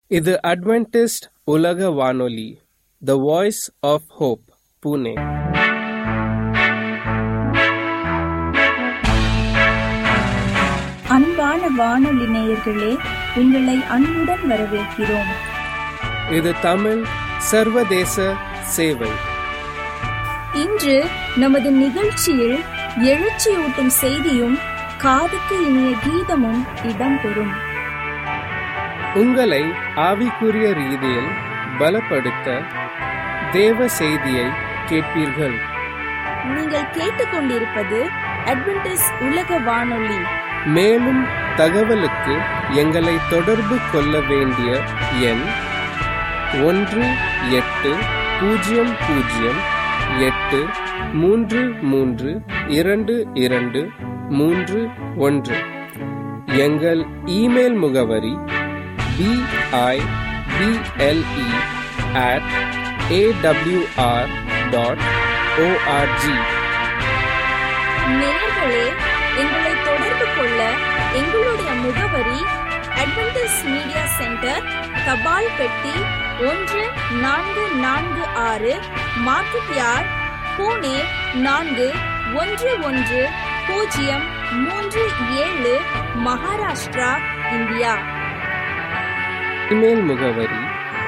இது அட்வென்டிஸ்ட் உலக வானொலி the voice of hope Pune அன்பான வானொலி நேயர்களே உங்களை அன்புடன் வரவேற்கிறோம் இது தமிழ் சர்வதேச சேவை இன்று நமது நிகழ்ச்சியில் எழுச்சியூட்டும் செய்தியும் காதுக்கு இனிய கீதமும் இடம்பெறும் உங்களை ஆவிக்குரிய ரீதியில் பலப்படுத்த தேவ செய்தியை கேட்பீர்கள் நீங்கள் கேட்டுக்கொண்டிருப்பது அட்வென்டிஸ் உலக வானொலி மேலும் தகவலுக்கு எங்களை தொடர்பு கொள்ள வேண்டிய எண் ஒன்று எட்டு பூஜ்ஜியம் பூஜ்ஜியம் எட்டு மூன்று மூன்று இரண்டு இரண்டு மூன்று ஒன்று எங்கள் இமெயில் முகவரி B I B L E at A W R dot O R G நேயர்களே எங்களை தொடர்பு கொள்ள எங்களுடைய முகவரி அட்வென்டிஸ் மீடியா சென்டர் தபால் பெட்டி ஒன்று நான்கு நான்கு ஆறு மார்க்கெட் யார்ட் பூனே நான்கு ஒன்று ஒன்று பூஜ்ஜியம் மூன்று ஏழு மகாராஷ்டிரா இந்தியா இமெயில் முகவரி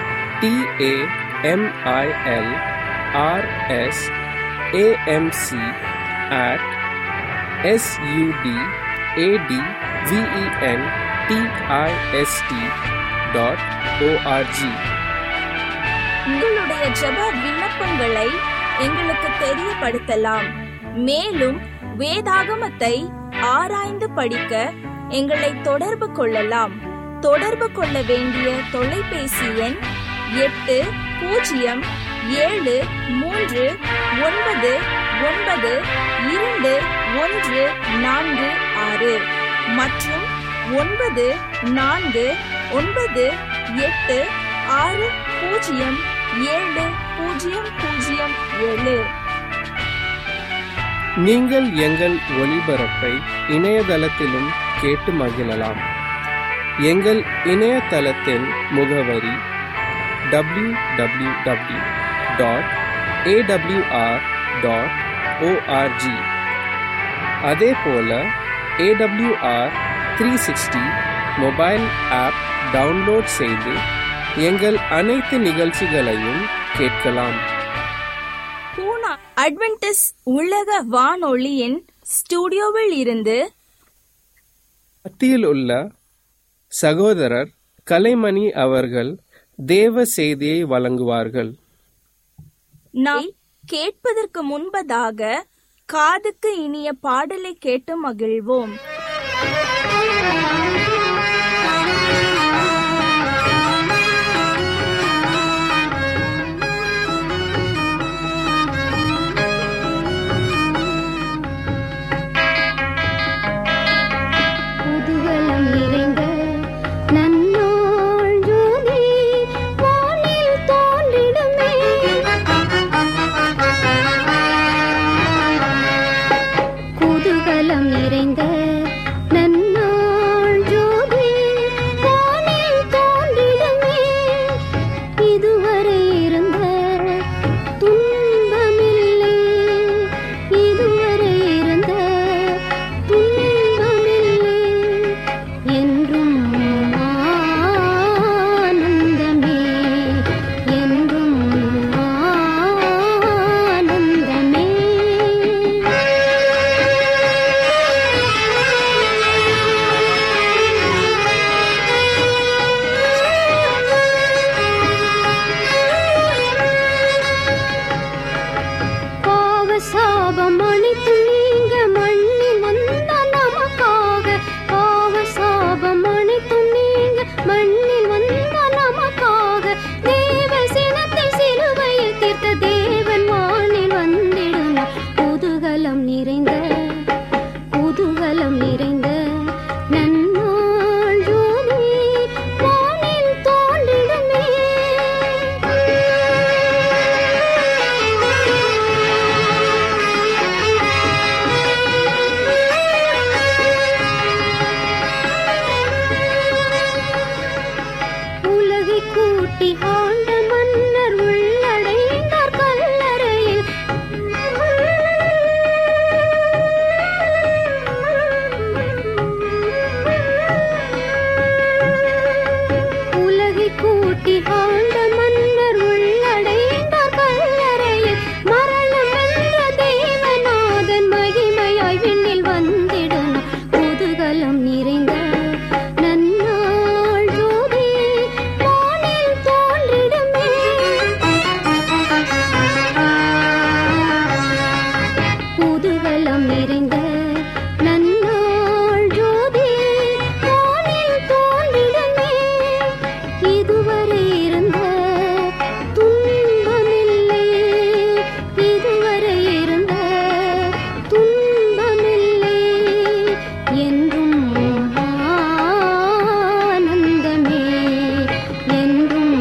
T A M I L R S A M C at S U D A D V E N T I S T dot O R G உங்களுடைய ஜெப விண்ணப்பங்களை எங்களுக்கு தெரியப்படுத்தலாம் மேலும் வேதாகமத்தை ஆராய்ந்து படிக்க எங்களை தொடர்பு கொள்ளலாம் தொடர்பு கொள்ள வேண்டிய தொலைபேசி எண் எட்டு பூஜ்ஜியம் ஏழு மூன்று ஒன்பது ஒன்பது இரண்டு ஒன்று நான்கு ஆறு மற்றும் ஒன்பது நான்கு ஒன்பது எட்டு ஆறு பூஜ்ஜியம் ஏழு பூஜ்ஜியம் பூஜ்ஜியம் ஏழு நீங்கள் எங்கள் ஒளிபரப்பை இணையதளத்திலும் கேட்டு மகிழலாம் எங்கள் இணையதளத்தின் முகவரி W W W dot A W R dot O R G அதே போல A W R three sixty mobile app download செய்து எங்கள் அனைத்து நிகழ்ச்சிகளையும் கேட்கலாம் பூனா அட்வென்டிஸ் உலக வானொலியின் ஸ்டுடியோவில் இருந்து மத்தியில் உள்ள சகோதரர் கலைமணி அவர்கள் தேவ செய்தியை வழங்குவார்கள் நாம் கேட்பதற்கு முன்பதாக காதுக்கு இனிய பாடலை கேட்டு மகிழ்வோம் குதூகலம் நிறைந்த நன்னாள் ஜோதி வானில் தோன்றிடுமே குதூகலம் நிறைந்த கூட்டி ஆண்ட மன்னர் உள்ளடைந்தார் கல்லறையில் உலகை கூட்டி ஆண்ட மன்னர் உள்ளடைந்தார் கல்லறையில் மரணம் என்ற தேவநாதன் மகிமையாய் விண்ணில் வந்திடும் குதூகலம் நிறைந்த நன்னாள் ஜோதி வானில் தோன்றிடுமே குதூகலம் நிறைந்த நன்னாள் ஜோதி வானில் தோன்றிடுமே இதுவரை இருந்த துன்பமில்லை இதுவரை இருந்த துன்பமில்லை என்றும் ஆனந்தமே என்றும்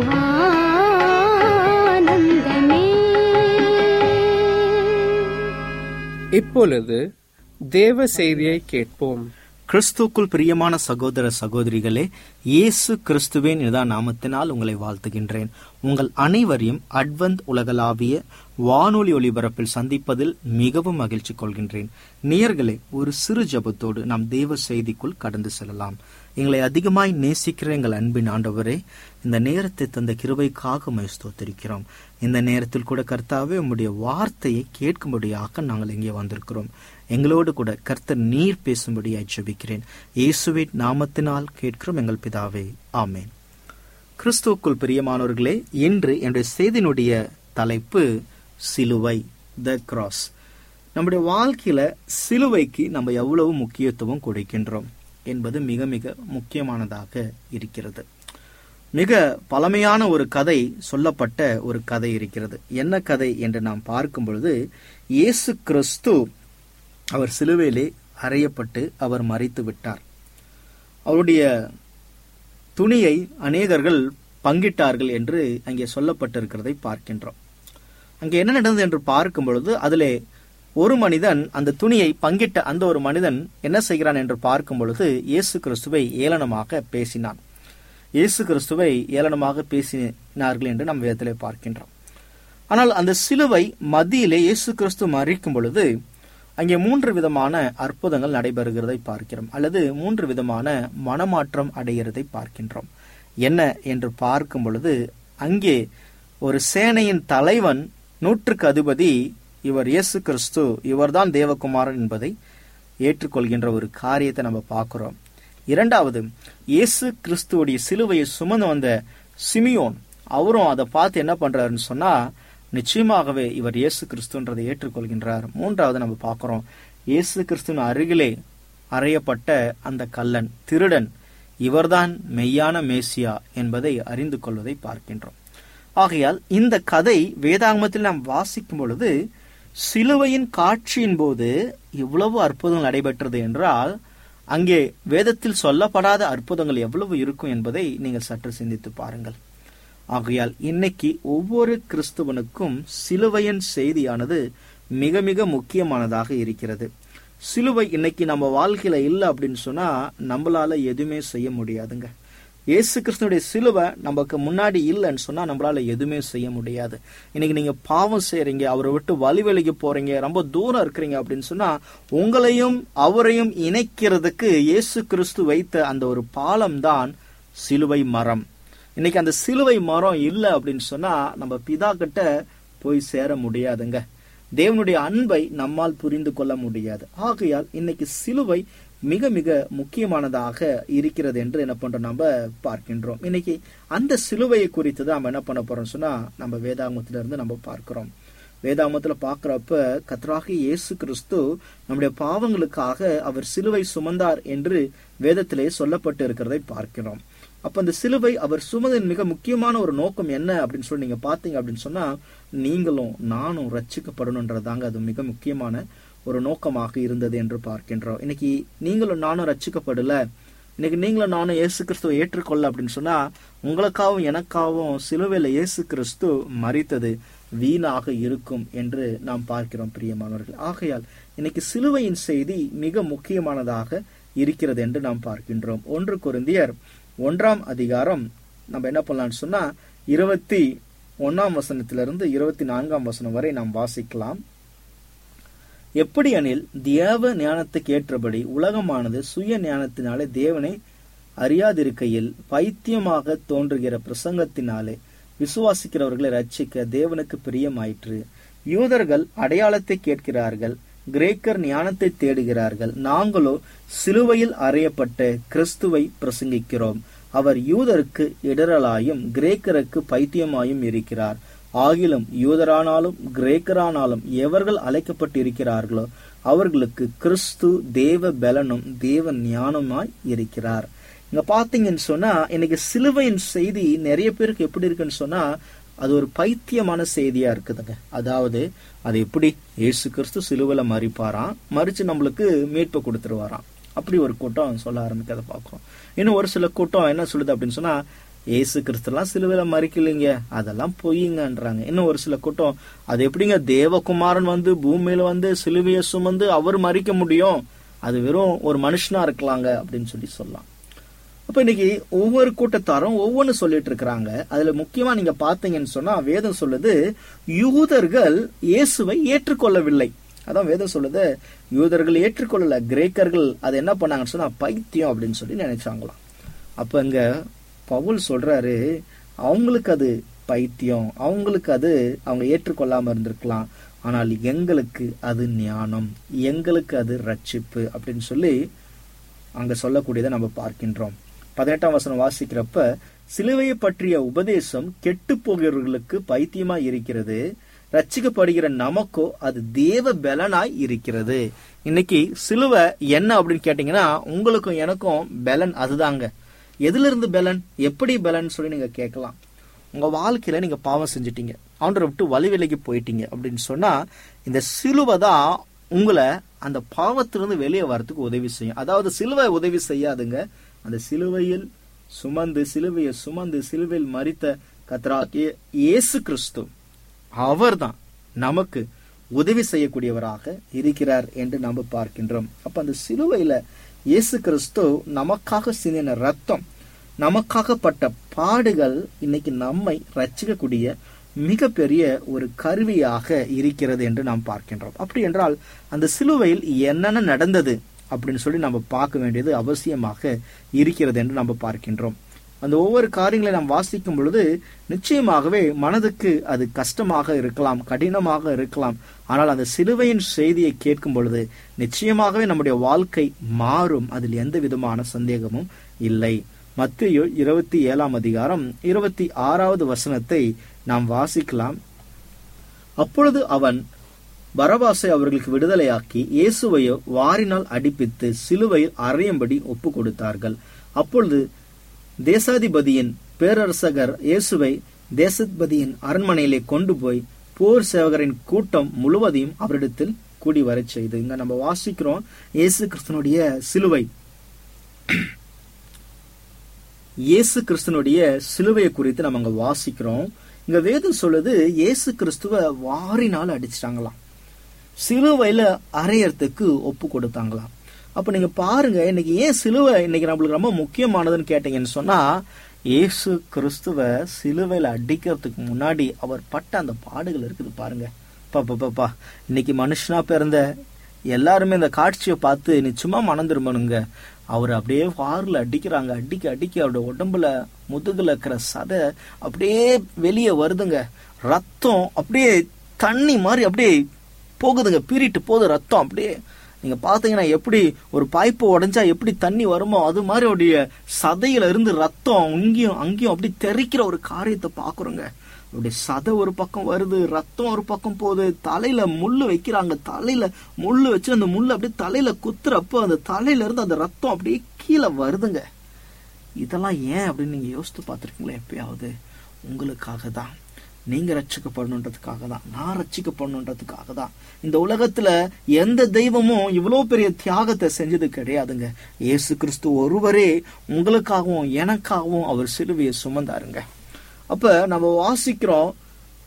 ஆனந்தமே இப்பொழுது தேவ செய்தியை கேட்போம் கிறிஸ்துக்குள் பிரியமான சகோதர சகோதரிகளே இயேசு கிறிஸ்துவின் இதா நாமத்தினால் உங்களை வாழ்த்துகின்றேன் உங்கள் அனைவரையும் அட்வந்த் உலகளாவிய வானொலி ஒளிபரப்பில் சந்திப்பதில் மிகவும் மகிழ்ச்சி கொள்கின்றேன் நேயர்களே ஒரு சிறு ஜெபத்தோடு நாம் தேவ செய்திக்குள் கடந்து செல்லலாம் எங்களை அதிகமாய் நேசிக்கிற எங்கள் அன்பின் ஆண்டவரே இந்த நேரத்தை தந்த கிருபைக்காக உம்மை ஸ்தோத்திரிக்கிறோம் இந்த நேரத்தில் கூட கர்த்தாவே உம்முடைய வார்த்தையை கேட்கும்படியாக நாங்கள் இங்கே வந்திருக்கிறோம் எங்களோடு கூட கர்த்தர் நீர் பேசும்படியாய் ஜெபிக்கிறேன் இயேசுவின் நாமத்தினால் கேட்கிறோம் எங்கள் பிதாவே ஆமென் கிறிஸ்துவுக்குள் பிரியமானவர்களே இன்று என்னுடைய செய்தியினுடைய தலைப்பு சிலுவை த கிராஸ் நம்முடைய வாழ்க்கையில சிலுவைக்கு நம்ம எவ்வளவு முக்கியத்துவம் கொடுக்கின்றோம் என்பது மிக மிக முக்கியமானதாக இருக்கிறது மிக பழமையான ஒரு கதை சொல்லப்பட்ட ஒரு கதை இருக்கிறது என்ன கதை என்று நாம் பார்க்கும் பொழுது இயேசு கிறிஸ்து அவர் சிலுவையிலே அறையப்பட்டு அவர் மறித்து விட்டார் அவருடைய துணியை அநேகர்கள் பங்கிட்டார்கள் என்று அங்கே சொல்லப்பட்டிருக்கிறதை பார்க்கின்றோம் அங்கே என்ன நடந்தது என்று பார்க்கும் பொழுது அதிலே ஒரு மனிதன் அந்த துணியை பங்கிட்ட அந்த ஒரு மனிதன் என்ன செய்கிறான் என்று பார்க்கும் பொழுது இயேசு கிறிஸ்துவை ஏளனமாக பேசினான் இயேசு கிறிஸ்துவை ஏளனமாக பேசினார்கள் என்று நாம் வேதத்திலே பார்க்கின்றோம் ஆனால் அந்த சிலுவை மத்தியிலே இயேசு கிறிஸ்து மறிக்கும் பொழுது அங்கே மூன்று விதமான அற்புதங்கள் நடைபெறுகிறதை பார்க்கிறோம் அல்லது மூன்று விதமான மனமாற்றம் அடைகிறதை பார்க்கின்றோம் என்ன என்று பார்க்கும் பொழுது அங்கே ஒரு சேனையின் தலைவன் நூற்றுக்கு அதிபதி இவர் இயேசு கிறிஸ்து இவர்தான் தேவகுமாரன் என்பதை ஏற்றுக்கொள்கின்ற ஒரு காரியத்தை நம்ம பார்க்கிறோம் இரண்டாவது இயேசு கிறிஸ்துவோடைய சிலுவையை சுமந்து வந்த சிமியோன் அவரும் அதை பார்த்து என்ன பண்றாருன்னு சொன்னா நிச்சயமாகவே இவர் இயேசு கிறிஸ்துன்றதை ஏற்றுக்கொள்கின்றார் மூன்றாவது நம்ம பார்க்கிறோம் இயேசு கிறிஸ்துவின் அருகிலே அறையப்பட்ட அந்த கல்லன் திருடன் இவர்தான் மெய்யான மேசியா என்பதை அறிந்து கொள்வதை பார்க்கின்றோம் ஆகையால் இந்த கதை வேதாகமத்தில் நாம் வாசிக்கும் பொழுது சிலுவையின் காட்சியின் போது இவ்வளவு அற்புதங்கள் நடைபெற்றது என்றால் அங்கே வேதத்தில் சொல்லப்படாத அற்புதங்கள் எவ்வளவு இருக்கும் என்பதை நீங்கள் சற்று சிந்தித்து பாருங்கள் ஆகையால் இன்னைக்கு ஒவ்வொரு கிறிஸ்துவனுக்கும் சிலுவையின் செய்தியானது மிக மிக முக்கியமானதாக இருக்கிறது சிலுவை இன்னைக்கு நம்ம வாழ்க்கையில இல்லை அப்படின்னு சொன்னா நம்மளால எதுவுமே செய்ய முடியாதுங்க இயேசு கிறிஸ்துனுடைய சிலுவை நமக்கு முன்னாடி இல்லைன்னு சொன்னா நம்மளால எதுவுமே செய்ய முடியாது இன்னைக்கு நீங்க பாவம் செய்றீங்க அவரை விட்டு வழி விலகி போறீங்க ரொம்ப தூரம் இருக்கிறீங்க அப்படின்னு சொன்னா உங்களையும் அவரையும் இணைக்கிறதுக்கு இயேசு கிறிஸ்து வைத்த அந்த ஒரு பாலம் தான் சிலுவை மரம் இன்னைக்கு அந்த சிலுவை மரம் இல்லை அப்படின்னு சொன்னா நம்ம பிதா கிட்ட போய் சேர முடியாதுங்க தேவனுடைய அன்பை நம்மால் புரிந்து கொள்ள முடியாது ஆகையால் இன்னைக்கு சிலுவை மிக மிக முக்கியமானதாக இருக்கிறது என்று என்ன பண்றோம் நம்ம பார்க்கின்றோம் இன்னைக்கு அந்த சிலுவையை குறித்து தான் நம்ம என்ன பண்ண போறோம் சொன்னா நம்ம வேதாகமத்தில இருந்து நம்ம பார்க்கிறோம் வேதாகமத்துல பார்க்கிறப்ப கத்ராகி இயேசு கிறிஸ்து நம்முடைய பாவங்களுக்காக அவர் சிலுவை சுமந்தார் என்று வேதத்திலே சொல்லப்பட்டு இருக்கிறதை பார்க்கிறோம் அப்ப அந்த சிலுவை அவர் சுமதின் மிக முக்கியமான ஒரு நோக்கம் என்ன அப்படின்னு சொல்லி நீங்க பாத்தீங்க அப்படின்னு சொன்னா நீங்களும் நானும் ரட்சிக்கப்படணுன்றதாங்க அது மிக முக்கியமான ஒரு நோக்கமாக இருந்தது என்று பார்க்கின்றோம் இன்னைக்கு நீங்களும் நானும் ரட்சிக்கப்படல இன்னைக்கு நீங்களும் நானும் இயேசு கிறிஸ்துவை ஏற்றுக்கொள்ள அப்படின்னு சொன்னா உங்களுக்காகவும் எனக்காகவும் சிலுவையில இயேசு கிறிஸ்து மறித்தது வீணாக இருக்கும் என்று நாம் பார்க்கிறோம் பிரியமானவர்கள் ஆகையால் இன்னைக்கு சிலுவையின் செய்தி மிக முக்கியமானதாக இருக்கிறது என்று நாம் பார்க்கின்றோம் ஒன்று குருந்தியர் ஒன்றாம் அதிகாரம் நம்ம என்ன பண்ணலாம்னு சொன்னா இருபத்தி ஒன்னாம் வசனத்திலிருந்து இருபத்தி நான்காம் வசனம் வரை நாம் வாசிக்கலாம் எப்படி எனில் தேவ ஞானத்துக்கு ஏற்றபடி உலகமானது சுய ஞானத்தினாலே தேவனை அறியாதிருக்கையில் பைத்தியமாக தோன்றுகிற பிரசங்கத்தினாலே விசுவாசிக்கிறவர்களை ரட்சிக்க தேவனுக்கு பிரியமாயிற்று யூதர்கள் அடையாளத்தை கேட்கிறார்கள் கிரேக்கர் ஞானத்தை தேடுகிறார்கள் நாங்களோ சிலுவையில் அறையப்பட்ட கிறிஸ்துவை பிரசங்கிக்கிறோம் அவர் யூதருக்கு இடரலாயும் கிரேக்கருக்கு பைத்தியமாயும் இருக்கிறார் ஆகிலும் யூதரானாலும் கிரேக்கரானாலும் எவர்கள் அழைக்கப்பட்டிருக்கிறார்களோ அவர்களுக்கு கிறிஸ்து தேவ பலனும் தேவ ஞானமாய் இருக்கிறார் இங்க பாத்தீங்கன்னு சொன்னா இன்னைக்கு சிலுவையின் செய்தி நிறைய பேருக்கு எப்படி இருக்குன்னு சொன்னா அது ஒரு பைத்தியமான செய்தியா இருக்குதுங்க அதாவது அது எப்படி இயேசு கிறிஸ்து சிலுவையில மறிப்பாராம் மறிச்சு நம்மளுக்கு மீட்பு கொடுத்துருவாராம் அப்படி ஒரு கூட்டம் சொல்ல ஆரம்பிக்கிறத பார்க்கிறோம் இன்னும் ஒரு சில கூட்டம் என்ன சொல்லுது அப்படின்னு சொன்னா ஏசு கிறிஸ்துலாம் சிலுவையில மறிக்கலைங்க அதெல்லாம் பொய்யுங்கன்றாங்க இன்னும் ஒரு சில கூட்டம் அது எப்படிங்க தேவகுமாரன் வந்து பூமியில வந்து சிலுவையை சுமந்து அவர் மறிக்க முடியும் அது வெறும் ஒரு மனுஷனா இருக்கலாங்க அப்படின்னு சொல்லி சொல்லலாம் அப்ப இன்னைக்கு ஒவ்வொரு கூட்டத்தாரும் ஒவ்வொன்னு சொல்லிட்டு இருக்கிறாங்க அதுல முக்கியமா நீங்க பாத்தீங்கன்னு சொன்னா வேதம் சொல்லுது யூதர்கள் இயேசுவை ஏற்றுக்கொள்ளவில்லை அதான் வேதம் சொல்லுது யூதர்கள் ஏற்றுக்கொள்ளல கிரேக்கர்கள் அதை என்ன பண்ணாங்கன்னு சொன்னா பைத்தியம் அப்படின்னு சொல்லி நினைச்சாங்களாம் அப்ப இங்க பவுல் சொல்றாரு அவங்களுக்கு அது பைத்தியம் அவங்களுக்கு அது அவங்க ஏற்றுக்கொள்ளாம இருந்திருக்கலாம் ஆனால் எங்களுக்கு அது ஞானம் எங்களுக்கு அது ரட்சிப்பு அப்படின்னு சொல்லி அங்க சொல்லக்கூடியதை நம்ம பார்க்கின்றோம் பதினெட்டாம் வசனம் வாசிக்கிறப்ப சிலுவையை பற்றிய உபதேசம் கெட்டு போகிறவர்களுக்கு பைத்தியமா இருக்கிறது ரட்சிக்கப்படுகிற நமக்கோ அது தேவ பலனாய் இருக்கிறது இன்னைக்கு சிலுவை என்ன அப்படின்னு கேட்டீங்கன்னா உங்களுக்கும் எனக்கும் பலன் அதுதாங்க எதுல இருந்து பலன் எப்படி பலன் சொல்லி நீங்க கேட்கலாம் உங்க வாழ்க்கையில நீங்க பாவம் செஞ்சிட்டீங்க ஆண்டரை விட்டு வழி விலகி போயிட்டீங்க அப்படின்னு சொன்னா இந்த சிலுவை தான் உங்களை அந்த பாவத்திலிருந்து வெளியே வரத்துக்கு உதவி செய்யும் அதாவது சிலுவை உதவி செய்யாதுங்க அந்த சிலுவையில் சுமந்து சிலுவையை சுமந்து சிலுவையில் மறித்த கத்ரா இயேசு கிறிஸ்து அவர்தான் நமக்கு உதவி செய்யக்கூடியவராக இருக்கிறார் என்று நாம் பார்க்கின்றோம் அப்ப அந்த சிலுவையில இயேசு கிறிஸ்து நமக்காக சிந்தின ரத்தம் நமக்காக பட்ட பாடுகள் இன்னைக்கு நம்மை ரட்சிக்கக்கூடிய மிகப்பெரிய ஒரு கருவியாக இருக்கிறது என்று நாம் பார்க்கின்றோம் அப்படி என்றால் அந்த சிலுவையில் என்னென்ன நடந்தது அப்படின்னு சொல்லி நம்ம பார்க்க வேண்டியது அவசியமாக இருக்கிறது என்று நம்ம பார்க்கின்றோம் அந்த ஒவ்வொரு காரியங்களை நாம் வாசிக்கும் பொழுது நிச்சயமாகவே மனதுக்கு அது கஷ்டமாக இருக்கலாம் கடினமாக இருக்கலாம் ஆனால் அந்த சிலுவையின் செய்தியை கேட்கும் பொழுது நிச்சயமாகவே நம்முடைய வாழ்க்கை மாறும் அதில் எந்த விதமான சந்தேகமும் இல்லை மத்திய இருபத்தி ஏழாம் அதிகாரம் இருபத்தி ஆறாவது வசனத்தை நாம் வாசிக்கலாம் அப்பொழுது அவன் பரபாசை அவர்களுக்கு விடுதலையாக்கி இயேசுவையோ வாரினால் அடிப்பித்து சிலுவையில் அறையும்படி ஒப்பு கொடுத்தார்கள் அப்பொழுது தேசாதிபதியின் பேரரசகர் இயேசுவை தேசாதிபதியின் அரண்மனையிலே கொண்டு போய் போர் சேவகரின் கூட்டம் முழுவதையும் அவரிடத்தில் கூடி வரச் செய்து இங்க நம்ம வாசிக்கிறோம் இயேசு கிறிஸ்தனுடைய சிலுவை இயேசு கிறிஸ்தனுடைய சிலுவையை குறித்து நம்ம அங்க வாசிக்கிறோம் இங்க வேதம் சொல்லுது இயேசு கிறிஸ்துவ வாரினால் அடிச்சிட்டாங்களாம் சிலுவையில அறையறதுக்கு ஒப்பு கொடுத்தாங்களாம் அப்ப நீங்க பாருங்க இன்னைக்கு ஏன் சிலுவை இன்னைக்கு நம்மளுக்கு ரொம்ப முக்கியமானதுன்னு கேட்டீங்கன்னு சொன்னா இயேசு கிறிஸ்துவ சிலுவையில அடிக்கிறதுக்கு முன்னாடி அவர் பட்ட அந்த பாடுகள் இருக்குது பாருங்க பாப்பா பாப்பா இன்னைக்கு மனுஷனா பிறந்த எல்லாருமே இந்த காட்சியை பார்த்து நிச்சயமா மனம் திரும்பணுங்க அவர் அப்படியே வாரில் அடிக்கிறாங்க அடிக்க அடிக்க அவருடைய உடம்புல முதுகுல இருக்கிற சதை அப்படியே வெளியே வருதுங்க ரத்தம் அப்படியே தண்ணி மாதிரி அப்படியே போகுதுங்க பீறிட்டு போகுது ரத்தம் அப்படியே நீங்க பாத்தீங்கன்னா எப்படி ஒரு பைப்பு உடைஞ்சா எப்படி தண்ணி வருமோ அது மாதிரி அவருடைய சதையில இருந்து ரத்தம் இங்கேயும் அங்கேயும் அப்படி தெறிக்கிற ஒரு காரியத்தை பாக்குறோங்க அப்படி சதை ஒரு பக்கம் வருது ரத்தம் ஒரு பக்கம் போகுது தலையில முள்ளு வைக்கிறாங்க தலையில முள்ளு வச்சு அந்த முள்ளு அப்படியே தலையில குத்துறப்போ அந்த தலையில இருந்து அந்த ரத்தம் அப்படியே கீழே வருதுங்க இதெல்லாம் ஏன் அப்படின்னு நீங்க யோசித்து பார்த்துருக்கீங்களா எப்பயாவது உங்களுக்காக தான் நீங்க ரட்சிக்கப்படணுன்றதுக்காக தான் நான் ரட்சிக்கப்படணுன்றதுக்காக தான் இந்த உலகத்துல எந்த தெய்வமும் இவ்வளவு பெரிய தியாகத்தை செஞ்சது கிடையாதுங்க இயேசு கிறிஸ்து ஒருவரே உங்களுக்காகவும் எனக்காகவும் அவர் சிலுவையை சுமந்தாருங்க அப்ப நம்ம வாசிக்கிறோம்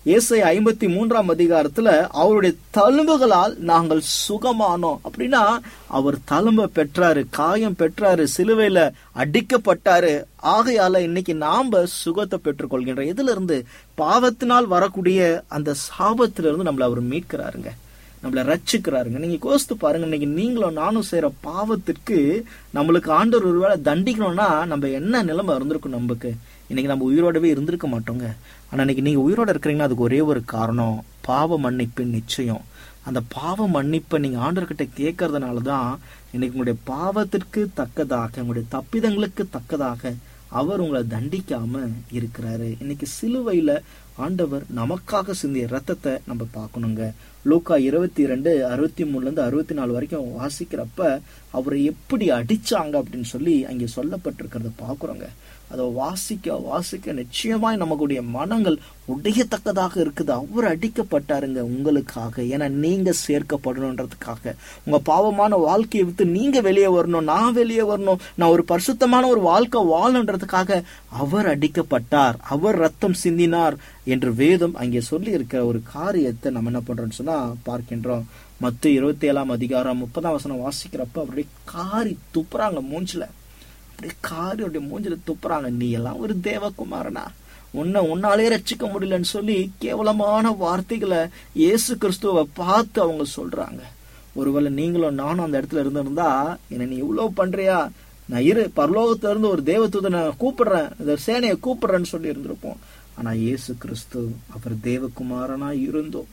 ஏசை ஐம்பத்தி மூன்றாம் அதிகாரத்துல அவருடைய தழும்புகளால் நாங்கள் சுகமானோம் அப்படின்னா அவர் தழும்ப பெற்றாரு காயம் பெற்றாரு சிலுவையில அடிக்கப்பட்டாரு ஆகையால இன்னைக்கு நாம சுகத்தை பெற்றுக்கொள்கின்ற இதுல இருந்து பாவத்தினால் வரக்கூடிய அந்த சாபத்திலிருந்து நம்மள அவர் மீட்கிறாருங்க நம்மளை ரட்சிக்கிறாருங்க நீங்க யோசித்து பாருங்க இன்னைக்கு நீங்களும் நானும் செய்யற பாவத்திற்கு நம்மளுக்கு ஆண்டவர் ஒருவேளை தண்டிக்கணும்னா நம்ம என்ன நிலைமை இருந்திருக்கும் நமக்கு இன்னைக்கு நம்ம உயிரோடவே இருந்திருக்க மாட்டோங்க ஆனா இன்னைக்கு நீங்க உயிரோட இருக்கிறீங்கன்னா அதுக்கு ஒரே ஒரு காரணம் பாவ மன்னிப்பு நிச்சயம் அந்த பாவ மன்னிப்பை நீங்க ஆண்டவர்கிட்ட கேட்கறதுனால தான் இன்னைக்கு உங்களுடைய பாவத்திற்கு தக்கதாக உங்களுடைய தப்பிதங்களுக்கு தக்கதாக அவர் உங்களை தண்டிக்காம இருக்கிறாரு இன்னைக்கு சிலுவையில ஆண்டவர் நமக்காக சிந்திய ரத்தத்தை நம்ம பார்க்கணுங்க லூக்கா இருபத்தி ரெண்டு அறுபத்தி மூணுல இருந்து அறுபத்தி நாலு வரைக்கும் வாசிக்கிறப்ப அவரை எப்படி அடிச்சாங்க அப்படின்னு சொல்லி அங்கே சொல்லப்பட்டிருக்கிறத பாக்குறோங்க அதை வாசிக்க வாசிக்க நிச்சயமாய் நமக்குடைய மனங்கள் உடையத்தக்கதாக இருக்குது அவர் அடிக்கப்பட்டாருங்க உங்களுக்காக ஏன்னா நீங்க சேர்க்கப்படணுன்றதுக்காக உங்க பாவமான வாழ்க்கையை விட்டு நீங்க வெளியே வரணும் நான் வெளியே வரணும் நான் ஒரு பரிசுத்தமான ஒரு வாழ்க்கை வாழணுன்றதுக்காக அவர் அடிக்கப்பட்டார் அவர் ரத்தம் சிந்தினார் என்று வேதம் அங்கே சொல்லி இருக்கிற ஒரு காரியத்தை நம்ம என்ன பண்றோம்னு சொன்னா பார்க்கின்றோம் மத்த இருபத்தி ஏழாம் அதிகாரம் முப்பதாம் வசனம் வாசிக்கிறப்ப அப்படியே காரி துப்புறாங்க மூஞ்சில அப்படியே காரி அப்படியே மூஞ்சில துப்புறாங்க நீ எல்லாம் ஒரு தேவகுமாரனா உன்னை உன்னாலே ரட்சிக்க முடியலன்னு சொல்லி கேவலமான வார்த்தைகளை இயேசு கிறிஸ்துவை பார்த்து அவங்க சொல்றாங்க ஒருவேளை நீங்களும் நானும் அந்த இடத்துல இருந்திருந்தா என்ன நீ இவ்வளவு பண்றியா நான் இரு பரலோகத்துல இருந்து ஒரு தேவதூதனை கூப்பிடுறேன் இந்த சேனையை கூப்பிடுறேன்னு சொல்லி இருந்திருப்போம் ஆனா இயேசு கிறிஸ்து அவர் தேவகுமாரனா இருந்தோம்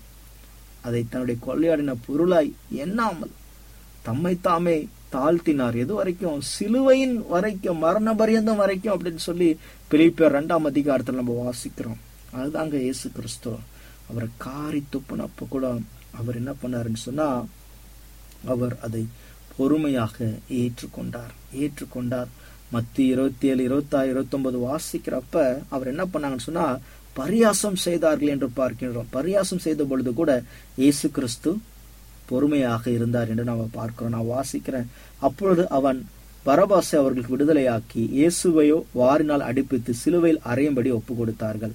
அதை தன்னுடைய கொள்ளையாடின பொருளாய் எண்ணாமல் தம்மை தாமே தாழ்த்தினார் எது வரைக்கும் சிலுவையின் வரைக்கும் மரண பரியந்தம் வரைக்கும் அப்படின்னு சொல்லி பிலிப்பியர் ரெண்டாம் அதிகாரத்தில் நம்ம வாசிக்கிறோம் அதுதாங்க இயேசு கிறிஸ்து அவரை காரி துப்புனப்ப கூட அவர் என்ன பண்ணாருன்னு சொன்னா அவர் அதை பொறுமையாக ஏற்றுக்கொண்டார் ஏற்றுக்கொண்டார் மத்தி இருபத்தி ஏழு இருபத்தாறு இருபத்தொன்பது வாசிக்கிறப்ப அவர் என்ன பண்ணாங்கன்னு சொன்னா பரியாசம் செய்தார்கள் என்று பார்க்கின்றோம் பரியாசம் செய்த பொழுது கூட இயேசு கிறிஸ்து பொறுமையாக இருந்தார் என்று நாம பார்க்கிறோம் நான் வாசிக்கிறேன் அப்பொழுது அவன் பரபாசை அவர்களுக்கு விடுதலையாக்கி இயேசுவையோ வாரினால் அடிப்பித்து சிலுவையில் அறையும்படி ஒப்பு கொடுத்தார்கள்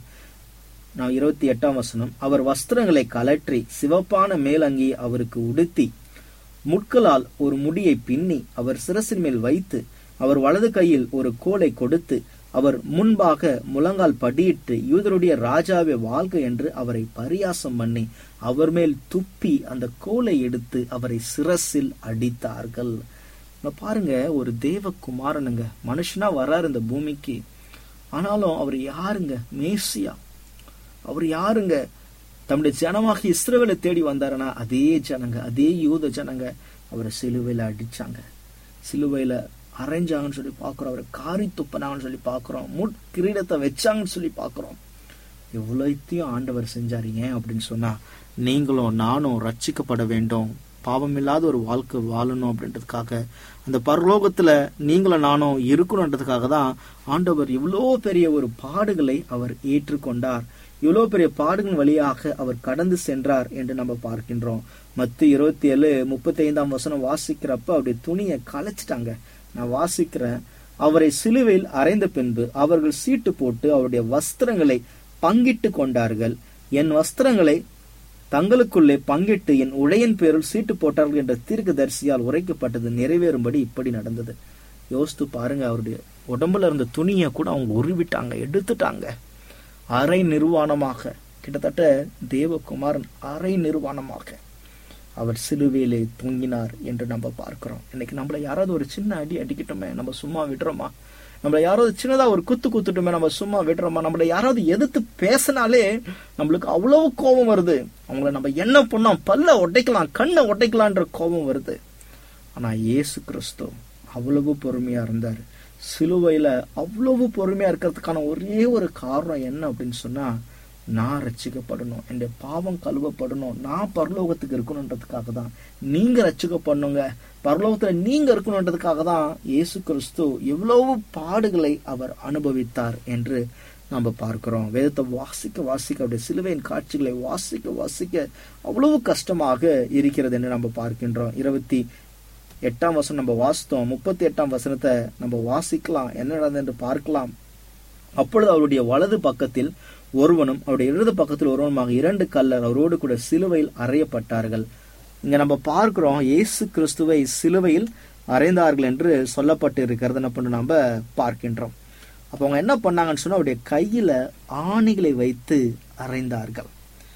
நான் இருபத்தி எட்டாம் வசனம் அவர் வஸ்திரங்களை கலற்றி சிவப்பான மேலங்கி அவருக்கு உடுத்தி முட்களால் ஒரு முடியை பின்னி அவர் சிரசின் மேல் வைத்து அவர் வலது கையில் ஒரு கோலை கொடுத்து அவர் முன்பாக முழங்கால் படியிட்டு யூதருடைய ராஜாவே வாழ்க என்று அவரை பரியாசம் பண்ணி அவர் மேல் துப்பி அந்த கோலை எடுத்து அவரை சிரசில் அடித்தார்கள் இங்க பாருங்க ஒரு தேவ குமாரனுங்க மனுஷனா வர்றாரு இந்த பூமிக்கு ஆனாலும் அவர் யாருங்க மேசியா அவர் யாருங்க தம்முடைய ஜனமாக இஸ்ரவேலை தேடி வந்தாருன்னா அதே ஜனங்க அதே யூத ஜனங்க அவரை சிலுவையில அடிச்சாங்க சிலுவையில அரைஞ்சாங்கன்னு சொல்லி பார்க்குறோம் அவரை காரி துப்பினாங்கன்னு சொல்லி பார்க்குறோம் முட் கிரீடத்தை வச்சாங்கன்னு சொல்லி பார்க்குறோம் எவ்வளோத்தையும் ஆண்டவர் செஞ்சாரு ஏன் அப்படின்னு சொன்னா நீங்களும் நானும் ரட்சிக்கப்பட வேண்டும் பாவமில்லாத ஒரு வாழ்க்கை வாழணும் அப்படின்றதுக்காக அந்த பரலோகத்துல நீங்களும் நானும் இருக்கணுன்றதுக்காக தான் ஆண்டவர் இவ்வளோ பெரிய ஒரு பாடுகளை அவர் ஏற்றுக்கொண்டார் இவ்வளோ பெரிய பாடுகள் வழியாக அவர் கடந்து சென்றார் என்று நம்ம பார்க்கின்றோம் மத்து இருபத்தி ஏழு முப்பத்தி ஐந்தாம் வசனம் வாசிக்கிறப்ப அவருடைய துணியை கலைச்சிட்டாங்க நான் வாசிக்கிறேன் அவரை சிலுவையில் அறைந்த பின்பு அவர்கள் சீட்டு போட்டு அவருடைய வஸ்திரங்களை பங்கிட்டு கொண்டார்கள் என் வஸ்திரங்களை தங்களுக்குள்ளே பங்கிட்டு என் உடையின் பேரில் சீட்டு போட்டார்கள் என்ற தீர்க்க தரிசியால் உரைக்கப்பட்டது நிறைவேறும்படி இப்படி நடந்தது யோசித்து பாருங்க அவருடைய உடம்புல இருந்த துணியை கூட அவங்க உருவிட்டாங்க எடுத்துட்டாங்க அரை நிர்வாணமாக கிட்டத்தட்ட தேவகுமாரன் அரை நிர்வாணமாக அவர் சிலுவையிலே தூங்கினார் என்று நம்ம பார்க்கிறோம் இன்னைக்கு நம்மள யாராவது ஒரு சின்ன அடி அடிக்கட்டுமே நம்ம சும்மா விடுறோமா நம்மள யாராவது சின்னதா ஒரு குத்து குத்துட்டுமே நம்ம சும்மா விடுறோமா நம்மள யாராவது எதிர்த்து பேசினாலே நம்மளுக்கு அவ்வளவு கோபம் வருது அவங்கள நம்ம என்ன பண்ணோம் பல்ல உடைக்கலாம் கண்ணை உடைக்கலான்ற கோபம் வருது ஆனா இயேசு கிறிஸ்து அவ்வளவு பொறுமையா இருந்தார் சிலுவையில அவ்வளவு பொறுமையா இருக்கிறதுக்கான ஒரே ஒரு காரணம் என்ன அப்படின்னு சொன்னா நான் ரட்சிக்கப்படணும் என் பாவம் கழுவப்படணும் நான் பரலோகத்துக்கு இருக்கணுன்றதுக்காக தான் நீங்க ரட்சிக்கப்படணுங்க பரலோகத்துல நீங்க இருக்கணுன்றதுக்காக தான் இயேசு கிறிஸ்து எவ்வளவு பாடுகளை அவர் அனுபவித்தார் என்று நம்ம பார்க்கிறோம் வேதத்தை வாசிக்க வாசிக்க அவருடைய சிலுவையின் காட்சிகளை வாசிக்க வாசிக்க அவ்வளவு கஷ்டமாக இருக்கிறது என்று நம்ம பார்க்கின்றோம் இருபத்தி எட்டாம் வசனம் நம்ம வாசித்தோம் முப்பத்தி எட்டாம் வசனத்தை நம்ம வாசிக்கலாம் என்ன நடந்தது என்று பார்க்கலாம் அப்பொழுது அவருடைய வலது பக்கத்தில் ஒருவனும் அவருடைய இடது பக்கத்தில் ஒருவனுமாக இரண்டு கல்லர் அவரோடு கூட சிலுவையில் அறையப்பட்டார்கள் இங்க நம்ம பார்க்கிறோம் இயேசு கிறிஸ்துவை சிலுவையில் அறைந்தார்கள் என்று சொல்லப்பட்டு இருக்கிறது என்ன பண்ண நம்ம பார்க்கின்றோம் அப்போ அவங்க என்ன பண்ணாங்கன்னு சொன்னா அவருடைய கையில ஆணிகளை வைத்து அறைந்தார்கள்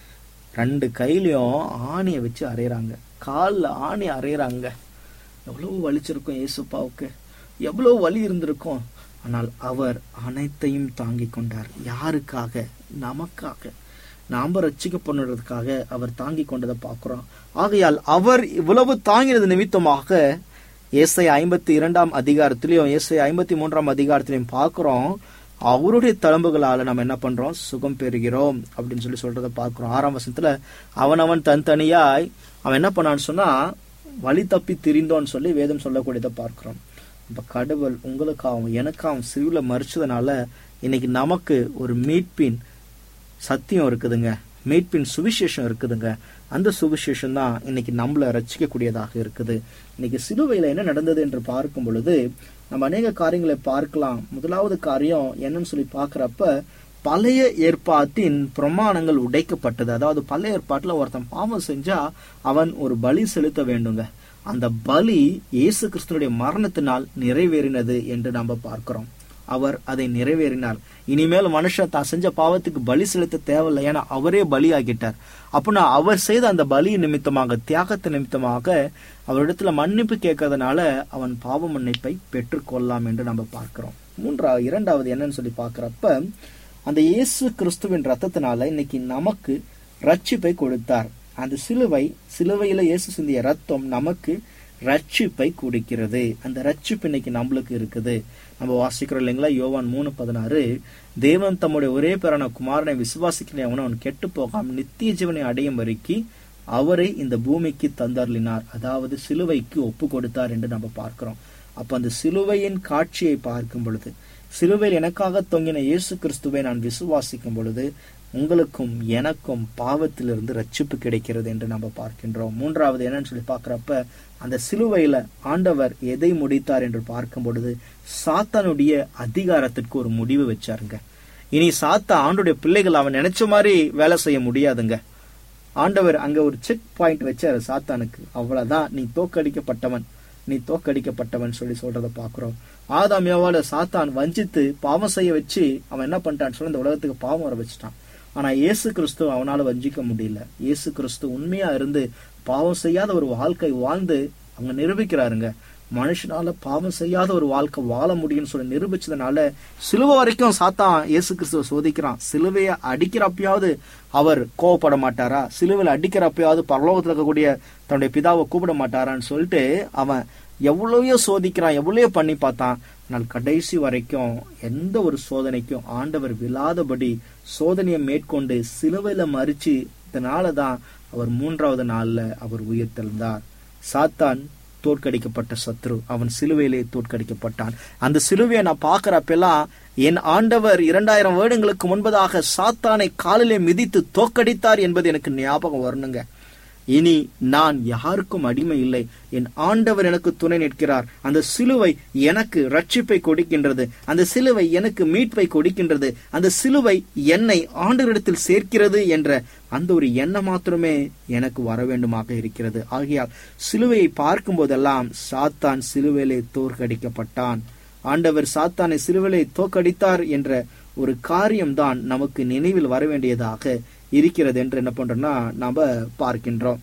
ரெண்டு கையிலையும் ஆணியை வச்சு அரைகிறாங்க காலில் ஆணி அரைகிறாங்க எவ்வளவு வலிச்சிருக்கும் இயேசுப்பாவுக்கு எவ்வளவு வலி இருந்திருக்கும் ஆனால் அவர் அனைத்தையும் தாங்கி கொண்டார் யாருக்காக நமக்காக நாம ரட்சிக்கப்படுறதுக்காக அவர் தாங்கி கொண்டதை பார்க்கிறோம் ஆகையால் அவர் இவ்வளவு தாங்கினது நிமித்தமாக ஏசை ஐம்பத்தி இரண்டாம் அதிகாரத்திலையும் ஏசை ஐம்பத்தி மூன்றாம் அதிகாரத்திலையும் பார்க்கிறோம் அவருடைய தழும்புகளால நம்ம என்ன பண்றோம் சுகம் பெறுகிறோம் அப்படின்னு சொல்லி சொல்றத பார்க்கிறோம் ஆறாம் வசனத்துல அவனவன் தனித்தனியாய் அவன் என்ன பண்ணான்னு சொன்னா வழி தப்பி திரிந்தோன்னு சொல்லி வேதம் சொல்லக்கூடியதை பார்க்கிறோம் இப்ப கடவுள் உங்களுக்காகவும் எனக்காகவும் சிறுவில மறிச்சதுனால இன்னைக்கு நமக்கு ஒரு மீட்பின் சத்தியம் இருக்குதுங்க மீட்பின் சுவிசேஷம் இருக்குதுங்க அந்த சுவிசேஷம் தான் இன்னைக்கு நம்மள ரசிக்கக்கூடியதாக இருக்குது இன்னைக்கு சிலுவையில என்ன நடந்தது என்று பார்க்கும் பொழுது நம்ம அநேக காரியங்களை பார்க்கலாம் முதலாவது காரியம் என்னன்னு சொல்லி பார்க்கறப்ப பழைய ஏற்பாட்டின் பிரமாணங்கள் உடைக்கப்பட்டது அதாவது பழைய ஏற்பாட்டுல ஒருத்தன் பாவம் செஞ்சா அவன் ஒரு பலி செலுத்த வேண்டுங்க அந்த பலி இயேசு கிறிஸ்துனுடைய மரணத்தினால் நிறைவேறினது என்று நாம பார்க்கிறோம் அவர் அதை நிறைவேறினார் இனிமேல் மனுஷன் தான் செஞ்ச பாவத்துக்கு பலி செலுத்த தேவையில்லை ஏன்னா அவரே பலியாகிட்டார் அப்படின்னா அவர் செய்த அந்த பலி நிமித்தமாக தியாகத்து நிமித்தமாக அவரிடத்துல மன்னிப்பு கேட்கறதுனால அவன் பாவ மன்னிப்பை பெற்றுக்கொள்ளலாம் என்று நம்ம பார்க்கிறோம் மூன்றாவது இரண்டாவது என்னன்னு சொல்லி பார்க்கிறப்ப அந்த இயேசு கிறிஸ்துவின் ரத்தத்தினால இன்னைக்கு நமக்கு ரட்சிப்பை கொடுத்தார் அந்த சிலுவை சிலுவையில இயேசு சிந்திய ரத்தம் நமக்கு ரட்சிப்பை கொடுக்கிறது அந்த ரட்சிப்பு இன்னைக்கு நம்மளுக்கு இருக்குது நம்ம வாசிக்கிறோம் இல்லைங்களா யோவான் மூணு பதினாறு தேவன் தம்முடைய ஒரே பேரான குமாரனை விசுவாசிக்கிறவன அவன் கெட்டு போகாம நித்திய ஜீவனை அடையும் வரைக்கும் அவரை இந்த பூமிக்கு தந்தர்லினார் அதாவது சிலுவைக்கு ஒப்பு கொடுத்தார் என்று நம்ம பார்க்கிறோம் அப்ப அந்த சிலுவையின் காட்சியை பார்க்கும் பொழுது சிலுவையில் எனக்காக தொங்கின இயேசு கிறிஸ்துவை நான் விசுவாசிக்கும் பொழுது உங்களுக்கும் எனக்கும் பாவத்திலிருந்து ரட்சிப்பு கிடைக்கிறது என்று நம்ம பார்க்கின்றோம் மூன்றாவது என்னன்னு சொல்லி பார்க்கிறப்ப அந்த சிலுவையில ஆண்டவர் எதை முடித்தார் என்று பார்க்கும் பொழுது சாத்தானுடைய அதிகாரத்திற்கு ஒரு முடிவு வச்சாருங்க இனி சாத்தா ஆண்டுடைய பிள்ளைகள் அவன் நினைச்ச மாதிரி வேலை செய்ய முடியாதுங்க ஆண்டவர் அங்க ஒரு செக் பாயிண்ட் வச்சாரு சாத்தானுக்கு அவ்வளவுதான் நீ தோக்கடிக்கப்பட்டவன் நீ தோக்கடிக்கப்பட்டவன் சொல்லி சொல்றத பாக்குறோம் ஆதாம் ஏவால சாத்தான் வஞ்சித்து பாவம் செய்ய வச்சு அவன் என்ன பண்ணிட்டான்னு சொல்லி இந்த உலகத்துக்கு பாவம் வர வச்சுட்டான் ஆனா இயேசு கிறிஸ்து அவனால வஞ்சிக்க முடியல இயேசு கிறிஸ்து உண்மையா இருந்து பாவம் செய்யாத ஒரு வாழ்க்கை வாழ்ந்து அவங்க நிரூபிக்கிறாருங்க மனுஷனால பாவம் செய்யாத ஒரு வாழ்க்கை வாழ முடியும்னு சொல்லி நிரூபிச்சதுனால சிலுவை வரைக்கும் சாத்தான் இயேசு கிறிஸ்துவ சோதிக்கிறான் சிலுவையை அடிக்கிறப்பயாவது அவர் கோவப்பட மாட்டாரா சிலுவையில் அடிக்கிறப்பயாவது பரலோகத்தில் இருக்கக்கூடிய தன்னுடைய பிதாவை கூப்பிட மாட்டாரான்னு சொல்லிட்டு அவன் எவ்வளவையோ சோதிக்கிறான் எவ்வளவோ பண்ணி பார்த்தான் ஆனால் கடைசி வரைக்கும் எந்த ஒரு சோதனைக்கும் ஆண்டவர் விழாதபடி சோதனையை மேற்கொண்டு சிலுவையில மறிச்சு இதனாலதான் அவர் மூன்றாவது நாள்ல அவர் உயிர் தெழுந்தார் சாத்தான் தோற்கடிக்கப்பட்ட சத்ரு அவன் சிலுவையிலே தோற்கடிக்கப்பட்டான் அந்த சிலுவையை நான் பார்க்கிறப்பெல்லாம் என் ஆண்டவர் இரண்டாயிரம் வருடங்களுக்கு முன்பதாக சாத்தானை காலிலே மிதித்து தோற்கடித்தார் என்பது எனக்கு ஞாபகம் வரணுங்க இனி நான் யாருக்கும் அடிமை இல்லை என் ஆண்டவர் எனக்கு துணை நிற்கிறார் அந்த சிலுவை எனக்கு ரட்சிப்பை கொடுக்கின்றது அந்த சிலுவை எனக்கு மீட்பை கொடுக்கின்றது அந்த சிலுவை என்னை ஆண்டவரிடத்தில் சேர்க்கிறது என்ற அந்த ஒரு எண்ணம் மாத்திரமே எனக்கு வர வேண்டுமாக இருக்கிறது ஆகையால் சிலுவையை பார்க்கும் போதெல்லாம் சாத்தான் சிலுவையிலே தோற்கடிக்கப்பட்டான் ஆண்டவர் சாத்தானை சிலுவையிலே தோற்கடித்தார் என்ற ஒரு காரியம்தான் நமக்கு நினைவில் வர வேண்டியதாக இருக்கிறது என்று என்ன பண்றோம்னா நாம பார்க்கின்றோம்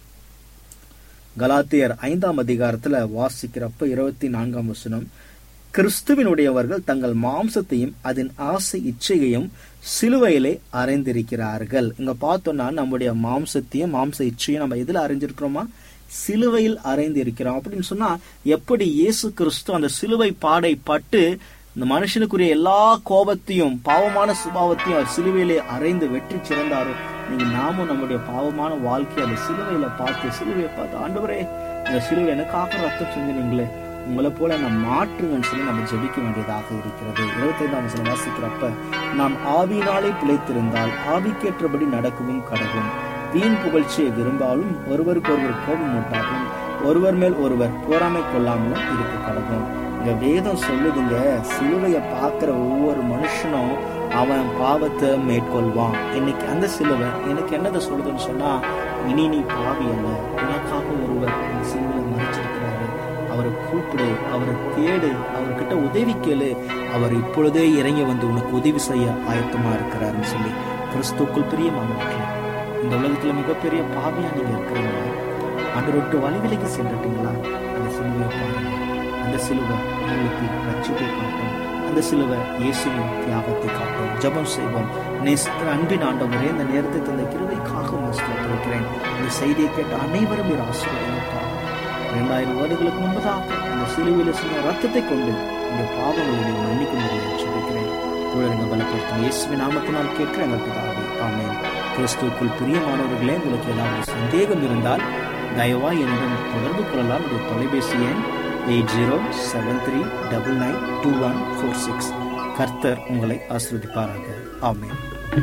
கலாத்தியர் ஐந்தாம் அதிகாரத்துல வாசிக்கிறப்ப இருபத்தி நான்காம் வசனம் கிறிஸ்துவினுடையவர்கள் தங்கள் மாம்சத்தையும் அதன் ஆசை இச்சையையும் சிலுவையிலே அறைந்திருக்கிறார்கள் இங்க பார்த்தோம்னா நம்முடைய மாம்சத்தையும் மாம்ச இச்சையும் நம்ம எதுல அறைஞ்சிருக்கிறோமா சிலுவையில் அறைந்து இருக்கிறோம் அப்படின்னு சொன்னா எப்படி இயேசு கிறிஸ்து அந்த சிலுவை பாடை பட்டு இந்த மனுஷனுக்குரிய எல்லா கோபத்தையும் பாவமான சுபாவத்தையும் அவர் சிலுவையிலே அறைந்து வெற்றி சிறந்தாரோ நீங்க நாமும் நம்முடைய பாவமான வாழ்க்கையை அந்த சிலுவையில பார்த்து சிலுவையை பார்த்து ஆண்டவரே இந்த சிலுவை எனக்காக ரத்தம் செஞ்சினீங்களே உங்களை போல நான் மாற்றுங்கன்னு சொல்லி நம்ம ஜெபிக்க வேண்டியதாக இருக்கிறது இருபத்தைந்தாம் வசனம் வாசிக்கிறப்ப நாம் ஆவியினாலே பிழைத்திருந்தால் ஆவிக்கேற்றபடி நடக்கவும் கடவும் வீண் புகழ்ச்சியை விரும்பாலும் ஒருவருக்கு ஒருவர் கோபம் உண்டாகும் ஒருவர் மேல் ஒருவர் போராமை கொள்ளாமலும் இருக்க கடவும் இங்க வேதம் சொல்லுதுங்க சிலுவைய பார்க்கிற ஒவ்வொரு மனுஷனும் அவன் பாவத்தை மேற்கொள்வான் இன்னைக்கு அந்த சிலுவை எனக்கு என்னதை சொல்லுதுன்னு சொன்னா இனி நீ பாவி அல்ல உனக்காக ஒருவர் இந்த சிலுவையை மறைச்சிருக்கிறாரு அவரை கூப்பிடு அவரை தேடு அவர்கிட்ட உதவி கேளு அவர் இப்பொழுதே இறங்கி வந்து உனக்கு உதவி செய்ய ஆயத்தமா இருக்கிறாருன்னு சொல்லி கிறிஸ்துக்குள் பிரியமானவர்களே இந்த உலகத்துல மிகப்பெரிய பாவியா நீங்க இருக்கிறீங்களா ஆண்டு விட்டு வழி விலகி சென்றுட்டீங்களா அந்த சிலுவையை பாருங்க அந்த சிலுவை உங்களுக்கு ரட்சிப்பை காட்டும் அந்த சிலுவை இயேசுவின் தியாகத்தை காட்டும் ஜெபம் செய்வோம் நேசத்தின் அன்பின் ஆண்டவரே இந்த நேரத்தை தந்த கிருபைக்காக இருக்கிறேன் இந்த செய்தியை கேட்ட அனைவரும் ஒரு ஆசீர்வாதப்பா இரண்டாயிரம் வருடங்களுக்கு முன்பதாக இந்த சிலுவையில் சில ரத்தத்தை கொண்டு இந்த பாவங்களை மன்னிக்க முடியும் சொல்லிக்கிறேன் குழந்தைங்க பலப்படுத்தும் இயேசுவின் நாமத்தினால் கேட்கிற எங்கள் பிதாவே ஆமென் கிறிஸ்துவுக்குள் பிரியமானவர்களே உங்களுக்கு ஏதாவது சந்தேகம் இருந்தால் தயவாய் என்னிடம் தொடர்பு கொள்ளலாம் ஒரு தொலைபேசி எண் eight zero seven three double nine two one four six கர்த்தர் உங்களை ஆசிர்வதிப்பாராக ஆமென்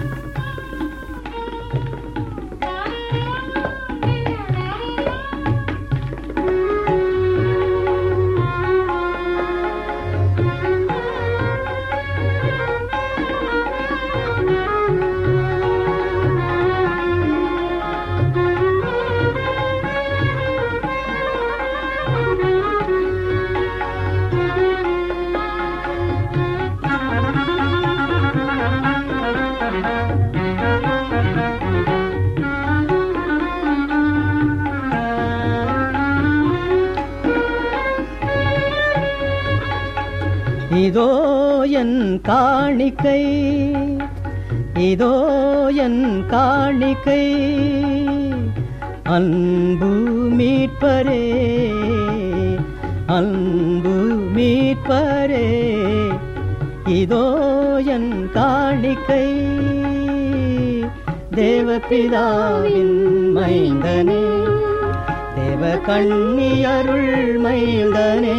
இதோ என் காணிக்கை இதோ என் காணிக்கை அன்பு மீட்பரே அன்பு மீட்பரே இதோ என் காணிக்கை தேவபிதாவின் மைந்தனே தேவ கண்ணியருள் மைந்தனே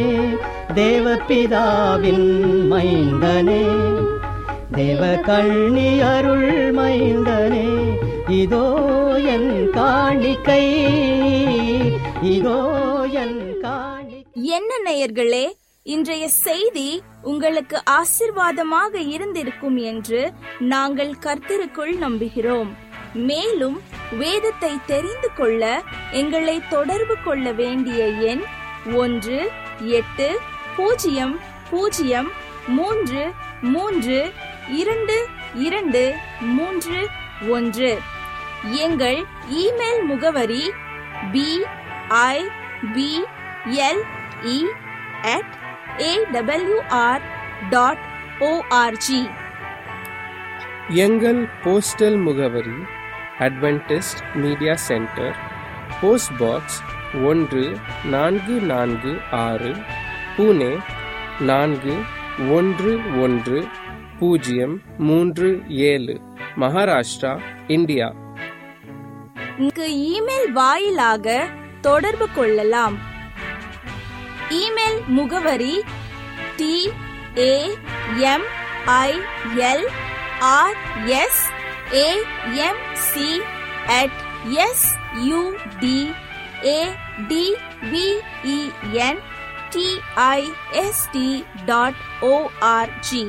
தேவபிதாவின் மைந்தனே தேவ கண்ணி அருள் மைந்தனே இதோ என் காணிக்கை இதோ என் காணி என்ன நேயர்களே இன்றைய செய்தி உங்களுக்கு ஆசிர்வாதமாக இருந்திருக்கும் என்று நாங்கள் கர்த்தருக்குள் நம்புகிறோம் மேலும் வேதத்தை தெரிந்து கொள்ள எங்களை தொடர்பு கொள்ள வேண்டிய எண் ஒன்று எட்டு பூஜ்ஜியம் பூஜ்ஜியம் மூன்று மூன்று இரண்டு இரண்டு மூன்று ஒன்று எங்கள் இமெயில் முகவரி B I B L E at A W R dot O R G எங்கள் போஸ்டல் முகவரி Adventist media centre post box ஒன்று நான்கு நான்கு ஆறு புனே நான்கு ஒன்று ஒன்று பூஜ்ஜியம் மூன்று ஏழு மகாராஷ்டிரா இந்தியா இங்கு இமெயில் வாயிலாக தொடர்பு கொள்ளலாம் இமெயில் முகவரி T A M I L R S A M C at S U D A D V E N T I S T dot O R G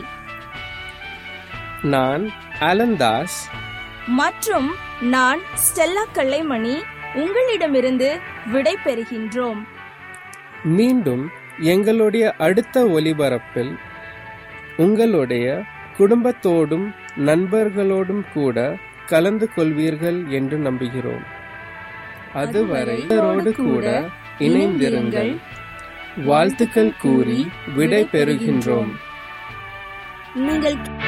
நான் அலந்தாஸ் மற்றும் நான் ஸ்டெல்லா கல்லைமணி உங்களிடமிருந்து விடை பெறுகின்றோம் மீண்டும் எங்களுடைய அடுத்த ஒலிபரப்பில் உங்களுடைய குடும்பத்தோடும் நண்பர்களோடும் கூட கலந்து கொள்வீர்கள் என்று நம்புகிறோம் அதுவரை இவரோடு கூட இணைந்திருங்கள் வாழ்த்துக்கள் கூறி விடை பெறுகின்றோம் நீங்கள்